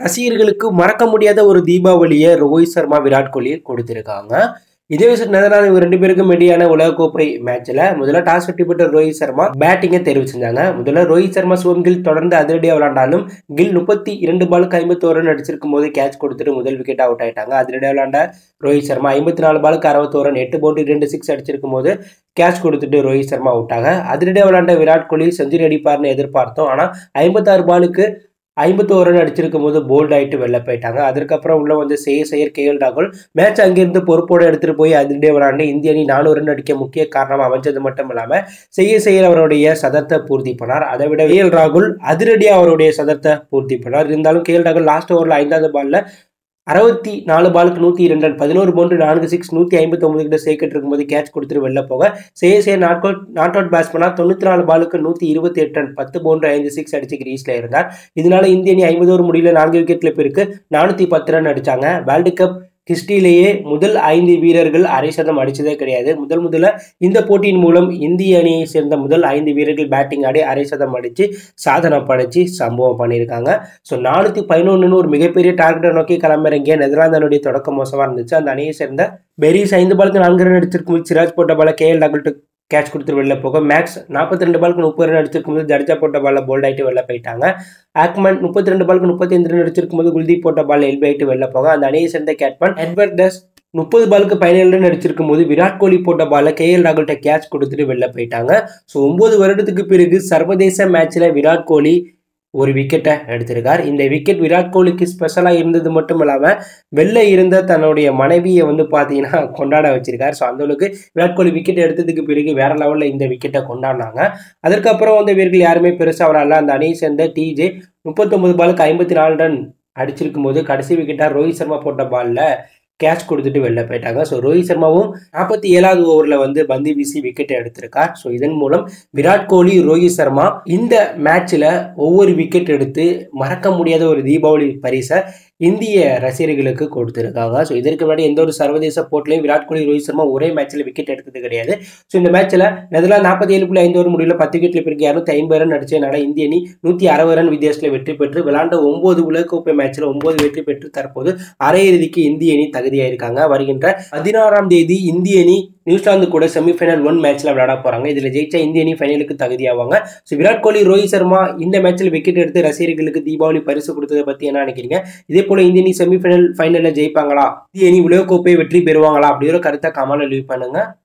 ரசிகர்களுக்கு மறக்க முடியாத ஒரு தீபாவளியை ரோஹித் சர்மா விராட் கோலி கொடுத்திருக்காங்க இதே விஷயம் நெதர்லாந்து இவங்க ரெண்டு பேருக்கும் இடையான உலகக்கோப்பை மேட்ச்ல முதல்ல டாஸ் வெற்றி பெற்ற ரோஹித் சர்மா பேட்டிங்கை தெரிவு செஞ்சாங்க முதல்ல ரோஹித் சர்மா சிவம் கில் தொடர்ந்து அதிரடியாக விளையாண்டாலும் கில் முப்பத்தி இரண்டு பாலுக்கு ஐம்பத்தி ஒரு ரன் அடிச்சிருக்கும் போது கேட்ச் கொடுத்துட்டு முதல் விக்கெட் அவுட் ஆயிட்டாங்க அதிரடியாக விளையாண்ட ரோஹித் சர்மா ஐம்பத்தி நாலு பாலுக்கு அறுபத்தோரு ரன் எட்டு பவுண்டரி ரெண்டு சிக்ஸ் அடிச்சிருக்கும் போது கேட்ச் கொடுத்துட்டு ரோஹித் சர்மா அவுட் ஆக அதிரடியாக விளையாண்ட விராட் கோலி செஞ்சுரி அடிப்பார்னு எதிர்பார்த்தோம் ஆனால் ஐம்பத்தாறு பாலுக்கு ஐம்பத்தோரு ரன் அடிச்சிருக்கும் போது போல்ட் ஆயிட்டு வெளில போயிட்டாங்க அதுக்கப்புறம் உள்ள வந்து செய்ய செயர் கே எல் ராகுல் மேட்ச் அங்கிருந்து பொறுப்போடு எடுத்துட்டு போய் அதிரடியாக விளையாண்டு இந்திய அணி நானூறு ரன் அடிக்க முக்கிய காரணம் அமைஞ்சது மட்டும் இல்லாமல் செய்ய செயர் அவருடைய சதத்தை பூர்த்தி பண்ணார் அதை விட கே எல் ராகுல் அதிரடியாக அவருடைய சதத்தை பூர்த்தி பண்ணார் இருந்தாலும் கே எல் ராகுல் லாஸ்ட் ஓவரில் ஐந்தாவது பால்ல அறுபத்தி நாலு பாலுக்கு நூற்றி இரண்டு ரன் பதினோரு பவுண்டு நான்கு சிக்ஸ் நூற்றி ஐம்பத்தி ஒன்பது கிட்ட சேர்க்கிட்டு இருக்கும்போது கேட்ச் கொடுத்துட்டு வெளில போக செய்ய செய்ய நாட் அவுட் நாட் அவுட் பேட்ஸ்மனா தொண்ணூற்றி நாலு பாலுக்கு நூற்றி இருபத்தி எட்டு ரன் பத்து பவுண்டு ஐந்து சிக்ஸ் அடிச்சு கிரீஸில் இருந்தார் இதனால இந்திய அணி ஐம்பது ஓவர் முடியல நான்கு விக்கெட்ல பேருக்கு நானூற்றி பத்து ரன் அடிச்சாங்க வேர்ல்டு கப் ஹிஸ்டரியிலேயே முதல் ஐந்து வீரர்கள் அரை சதம் அடிச்சதே கிடையாது முதல் முதல்ல இந்த போட்டியின் மூலம் இந்திய அணியை சேர்ந்த முதல் ஐந்து வீரர்கள் பேட்டிங் ஆடி அரை சதம் அடித்து சாதனை படைச்சு சம்பவம் பண்ணியிருக்காங்க ஸோ நானூற்றி பதினொன்றுன்னு ஒரு மிகப்பெரிய டார்கெட்டை நோக்கி கிளம்புறங்க நெதர்லாந்தனுடைய தொடக்கம் மோசமாக இருந்துச்சு அந்த அணியை சேர்ந்த பெரிஸ் ஐந்து பாலுக்கு நான்கு ரன் அடிச்சிருக்கும் சிராஜ் போட்ட பால கே எல் ராகுல் கேட்ச் கொடுத்துட்டு வெளில போக மேக்ஸ் நாற்பத்தி ரெண்டு பாலுக்கு முப்பது ரன் அடிச்சிருக்கும் போது ஜடேஜா போட்ட பால்ல போல்ட் ஆகிட்டு வெளில போயிட்டாங்க ஆக்மன் முப்பத்தி ரெண்டு பாலுக்கு முப்பத்தி ஐந்து ரன் அடிச்சிருக்கும் போது குல்தீப் போட்ட பால் எல்பி ஆகிட்டு வெளில போக அந்த அணியை சேர்ந்த கேட்மன் எட்வர்ட் டஸ் முப்பது பாலுக்கு பதினேழு ரன் அடிச்சிருக்கும் போது விராட் கோலி போட்ட பால கே எல் ராகுல்கிட்ட கேட்ச் கொடுத்துட்டு வெளில போயிட்டாங்க ஸோ ஒன்பது வருடத்துக்கு பிறகு சர்வதேச மேட்ச்ல விராட் கோலி ஒரு விக்கெட்டை எடுத்திருக்கார் இந்த விக்கெட் விராட் கோலிக்கு ஸ்பெஷலாக இருந்தது மட்டும் இல்லாமல் வெளில இருந்த தன்னுடைய மனைவியை வந்து பார்த்தீங்கன்னா கொண்டாட வச்சிருக்கார் ஸோ அந்தளவுக்கு விராட் கோலி விக்கெட் எடுத்ததுக்கு பிறகு வேற லெவலில் இந்த விக்கெட்டை கொண்டாடினாங்க அதற்கப்புறம் வந்து வீரர்கள் யாருமே பெருசாக வரல அந்த அணியை சேர்ந்த டிஜே முப்பத்தொன்பது பாலுக்கு ஐம்பத்தி நாலு ரன் அடிச்சிருக்கும் போது கடைசி விக்கெட்டாக ரோஹித் சர்மா போட்ட பாலில் கேட்ச் கொடுத்துட்டு வெளில போயிட்டாங்க ஸோ ரோஹித் சர்மாவும் நாற்பத்தி ஏழாவது ஓவரில் வந்து பந்து வீசி விக்கெட்டை எடுத்திருக்கார் ஸோ இதன் மூலம் விராட் கோலி ரோஹித் சர்மா இந்த மேட்ச்சில் ஒவ்வொரு விக்கெட் எடுத்து மறக்க முடியாத ஒரு தீபாவளி பரிசை இந்திய ரசிகர்களுக்கு கொடுத்துருக்காங்க ஸோ இதற்கு முன்னாடி எந்த ஒரு சர்வதேச போட்டிலையும் விராட் கோலி ரோஹித் சர்மா ஒரே மேட்ச்சில் விக்கெட் எடுத்தது கிடையாது ஸோ இந்த மேட்ச்சில் நெதர்லாந்து நாற்பத்தி ஏழு புள்ளி ஐந்து ஒரு முடிவில் பத்து விக்கெட்ல பிறகு இரநூத்தி ஐம்பது ரன் அடிச்சதுனால இந்திய அணி நூற்றி அறுபது ரன் வித்தியாசத்தில் வெற்றி பெற்று விளாண்ட ஒன்பது உலகக்கோப்பை மேட்ச்சில் ஒன்பது வெற்றி பெற்று தற்போது அரையிறுதிக்கு இந்திய அணி தகுதியாயிருக்காங்க வருகின்ற பதினாறாம் தேதி இந்திய அணி நியூசிலாந்து கூட செமிஃபைனல் ஒன் மேட்ச்ல விளையாட போறாங்க இதுல ஜெயிச்சா இந்திய அணி ஃபைனலுக்கு தகுதியாவாங்க ஸோ விராட் கோலி ரோஹித் சர்மா இந்த மேட்ச்ல விக்கெட் எடுத்து ரசிகர்களுக்கு தீபாவளி பரிசு கொடுத்ததை பத்தி என்ன நினைக்கிறீங்க இதே போல இந்திய அணி செமிஃபைனல் ஃபைனல்ல ஜெயிப்பாங்களா இந்திய அணி உலகக்கோப்பை வெற்றி பெறுவாங்களா அப்படிங்கிற கருத்தை கமல லீவ் பண்ணுங்க